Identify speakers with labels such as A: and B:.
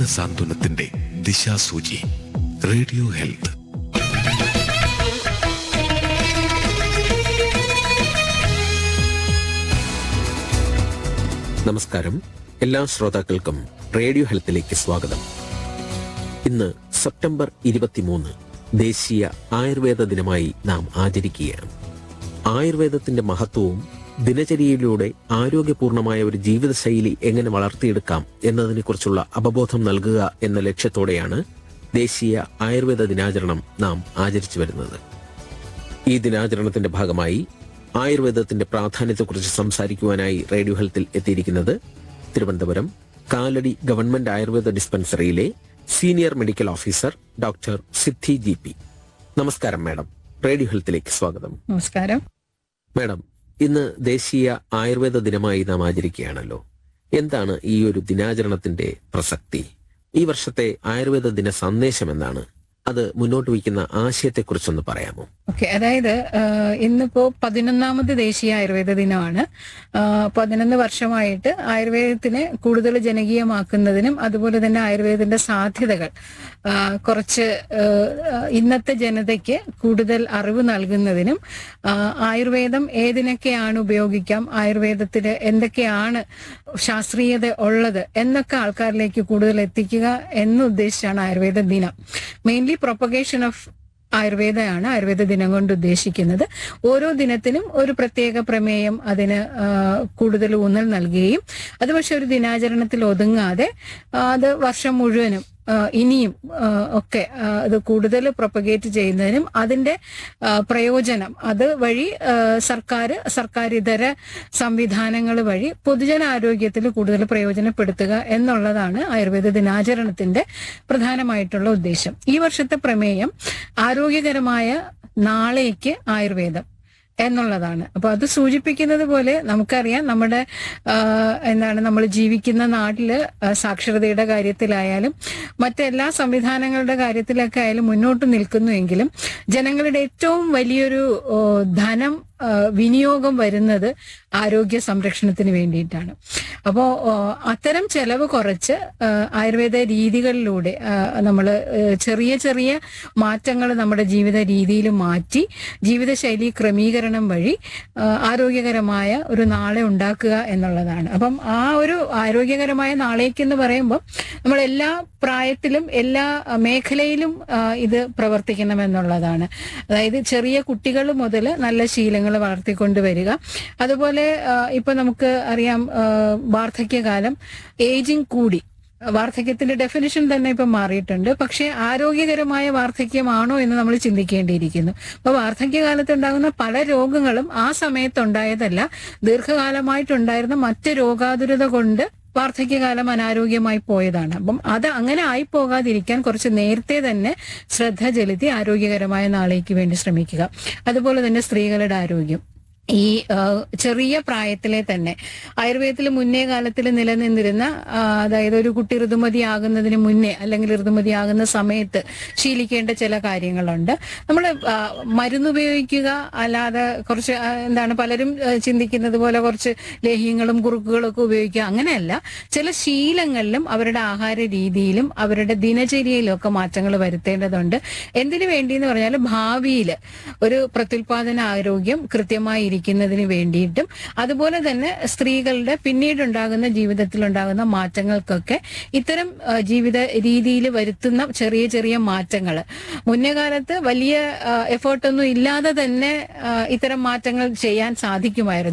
A: ദീനസാന്ത്വനത്തിന്റെ ദിശാസൂചി radio health
B: നമസ്കാരം എല്ലാ ശ്രോതാക്കൾക്കും റേഡിയോ ഹെൽത്തിലേക്ക് സ്വാഗതം ഇന്ന് സെപ്റ്റംബർ ഇരുപത്തിമൂന്ന് ദേശീയ ആയുർവേദ ദിനമായി നാം ആചരിക്കുകയാണ് ആയുർവേദത്തിന്റെ മഹത്വവും ദിനചര്യയിലൂടെ ആരോഗ്യപൂർണമായ ഒരു ജീവിതശൈലി എങ്ങനെ വളർത്തിയെടുക്കാം എന്നതിനെക്കുറിച്ചുള്ള അവബോധം നൽകുക എന്ന ലക്ഷ്യത്തോടെയാണ് ദേശീയ ആയുർവേദ ദിനാചരണം നാം ആചരിച്ചു വരുന്നത് ഈ ദിനാചരണത്തിന്റെ ഭാഗമായി ആയുർവേദത്തിന്റെ പ്രാധാന്യത്തെക്കുറിച്ച് സംസാരിക്കുവാനായി റേഡിയോ ഹെൽത്തിൽ എത്തിയിരിക്കുന്നത് തിരുവനന്തപുരം കാലടി ഗവൺമെന്റ് ആയുർവേദ ഡിസ്പെൻസറിയിലെ senior medical officer doctor Siddhi G P നമസ്കാരം മാഡം റേഡിയോ ഹെൽത്തിലേക്ക് സ്വാഗതം
C: നമസ്കാരം
B: മാഡം ഇന്ന് ദേശീയ ആയുർവേദ ദിനമായി നാം ആചരിക്കുകയാണല്ലോ എന്താണ് ഈ ഒരു ദിനാചരണത്തിന്റെ പ്രസക്തി ഈ വർഷത്തെ ആയുർവേദ ദിന സന്ദേശം എന്താണ് അത് മുന്നോട്ട് വയ്ക്കുന്ന ആശയത്തെക്കുറിച്ചൊന്ന് പറയാമോ
C: ഓക്കെ അതായത് ആഹ്, ഇന്നിപ്പോ പതിനൊന്നാമത് ദേശീയ ആയുർവേദ ദിനമാണ് ആഹ്, പതിനൊന്ന് വർഷമായിട്ട് ആയുർവേദത്തിനെ കൂടുതൽ ജനകീയമാക്കുന്നതിനും അതുപോലെ തന്നെ ആയുർവേദത്തിന്റെ സാധ്യതകൾ ആഹ്, കുറച്ച് ആഹ്, ഇന്നത്തെ ജനതയ്ക്ക് കൂടുതൽ അറിവ് നൽകുന്നതിനും ആഹ്, ആയുർവേദം ഏതിനൊക്കെയാണ് ഉപയോഗിക്കാം ആയുർവേദത്തിന് എന്തൊക്കെയാണ് ശാസ്ത്രീയത ഉള്ളത് എന്നൊക്കെ ആൾക്കാരിലേക്ക് കൂടുതൽ എത്തിക്കുക എന്നുദ്ദേശിച്ചാണ് ആയുർവേദ ദിനം മെയിൻലി പ്രൊപ്പഗേഷൻ ഓഫ് ആയുർവേദമാണ് ആയുർവേദ ദിനം കൊണ്ട് ഉദ്ദേശിക്കുന്നത് ഓരോ ദിനത്തിനും ഒരു പ്രത്യേക പ്രമേയം അതിന് ആ, കൂടുതൽ ഊന്നൽ നൽകുകയും അത് പക്ഷെ ഒരു ദിനാചരണത്തിൽ ഒതുങ്ങാതെ ആ, അത് വർഷം മുഴുവനും ആ, ഇനിയും ആ, ഒക്കെ ആ, അത് കൂടുതൽ പ്രൊപ്പഗേറ്റ് ചെയ്യുന്നതിനും അതിന്റെ ആ, പ്രയോജനം അത് വഴി ആ, സർക്കാർ സർക്കാരിതര സംവിധാനങ്ങൾ വഴി പൊതുജനാരോഗ്യത്തിൽ കൂടുതൽ പ്രയോജനപ്പെടുത്തുക എന്നുള്ളതാണ് ആയുർവേദ ദിനാചരണത്തിന്റെ പ്രധാനമായിട്ടുള്ള ഉദ്ദേശം ഈ വർഷത്തെ പ്രമേയം ആരോഗ്യകരമായ നാളേക്ക് ആയുർവേദം എന്നുള്ളതാണ് അപ്പൊ അത് സൂചിപ്പിക്കുന്നത് പോലെ നമുക്കറിയാം നമ്മുടെ ആ, എന്താണ് നമ്മൾ ജീവിക്കുന്ന നാട്ടില് ആ, സാക്ഷരതയുടെ കാര്യത്തിലായാലും മറ്റെല്ലാ സംവിധാനങ്ങളുടെ കാര്യത്തിലൊക്കെ ആയാലും മുന്നോട്ട് നിൽക്കുന്നുവെങ്കിലും ജനങ്ങളുടെ ഏറ്റവും വലിയൊരു ഓ, ധനം ആ, വിനിയോഗം വരുന്നത് ആരോഗ്യ സംരക്ഷണത്തിന് വേണ്ടിയിട്ടാണ് അപ്പോൾ അത്തരം ചെലവ് കുറച്ച് ആ, ആയുർവേദ രീതികളിലൂടെ നമ്മൾ ചെറിയ ചെറിയ മാറ്റങ്ങൾ നമ്മുടെ ജീവിത രീതിയിൽ മാറ്റി ജീവിതശൈലി ക്രമീകരണം വഴി ആ, ആരോഗ്യകരമായ ഒരു നാളെ ഉണ്ടാക്കുക എന്നുള്ളതാണ് അപ്പം ആ ഒരു ആരോഗ്യകരമായ നാളേക്ക് എന്ന് പറയുമ്പോൾ നമ്മൾ എല്ലാ പ്രായത്തിലും എല്ലാ ആ, മേഖലയിലും ആ, ഇത് പ്രവർത്തിക്കണം എന്നുള്ളതാണ് അതായത് ചെറിയ കുട്ടികൾ മുതൽ നല്ല ശീലങ്ങൾ വളർത്തിക്കൊണ്ട് വരിക അതുപോലെ ആ, ഇപ്പൊ നമുക്ക് അറിയാം ആ, വാർദ്ധക്യകാലം ഏജിങ് കൂടി വാർദ്ധക്യത്തിന്റെ ഡെഫിനിഷൻ തന്നെ ഇപ്പൊ മാറിയിട്ടുണ്ട് പക്ഷെ ആരോഗ്യകരമായ വാർദ്ധക്യമാണോ എന്ന് നമ്മൾ ചിന്തിക്കേണ്ടിയിരിക്കുന്നു അപ്പൊ വാർദ്ധക്യകാലത്ത് ഉണ്ടാകുന്ന പല രോഗങ്ങളും ആ സമയത്തുണ്ടായതല്ല ദീർഘകാലമായിട്ടുണ്ടായിരുന്ന മറ്റ് രോഗാതുരത കൊണ്ട് വാർദ്ധക്യകാലം അനാരോഗ്യമായി പോയതാണ് അപ്പം അത് അങ്ങനെ ആയി പോകാതിരിക്കാൻ കുറച്ച് നേരത്തെ തന്നെ ശ്രദ്ധ ചെലുത്തി ആരോഗ്യകരമായ നാളേക്ക് വേണ്ടി ശ്രമിക്കുക അതുപോലെ തന്നെ സ്ത്രീകളുടെ ആരോഗ്യം ഈ ആ, ചെറിയ പ്രായത്തിലെ തന്നെ ആയുർവേദത്തിൽ മുന്നേ കാലത്തിൽ നിലനിന്നിരുന്ന ആ, അതായത് ഒരു കുട്ടി ഋതുമതിയാകുന്നതിന് മുന്നേ അല്ലെങ്കിൽ ഋതുമതിയാകുന്ന സമയത്ത് ശീലിക്കേണ്ട ചില കാര്യങ്ങളുണ്ട് നമ്മൾ മരുന്നുപയോഗിക്കുക അല്ലാതെ കുറച്ച് ആ, എന്താണ് പലരും ആ, ചിന്തിക്കുന്നത് പോലെ കുറച്ച് ലേഹ്യങ്ങളും കുറുക്കുകളും ഒക്കെ ഉപയോഗിക്കുക അങ്ങനെയല്ല ചില ശീലങ്ങളിലും അവരുടെ ആഹാര രീതിയിലും അവരുടെ ദിനചര്യയിലും ഒക്കെ മാറ്റങ്ങൾ വരുത്തേണ്ടതുണ്ട് എന്തിനു വേണ്ടി എന്ന് പറഞ്ഞാൽ ഭാവിയിൽ ഒരു പ്രത്യുൽപാദന ആരോഗ്യം കൃത്യമായി ഇരിക്കുന്നതിന് വേണ്ടിയിട്ടും അതുപോലെ തന്നെ സ്ത്രീകളുടെ പിന്നീടുണ്ടാകുന്ന ജീവിതത്തിൽ ഉണ്ടാകുന്ന മാറ്റങ്ങൾക്കൊക്കെ ഇത്തരം ആ, ജീവിത രീതിയിൽ വരുത്തുന്ന ചെറിയ ചെറിയ മാറ്റങ്ങൾ മുന്നേ കാലത്ത് വലിയ എഫേർട്ടൊന്നും ഇല്ലാതെ തന്നെ ആ, ഇത്തരം മാറ്റങ്ങൾ ചെയ്യാൻ സാധിക്കുമായിരുന്നു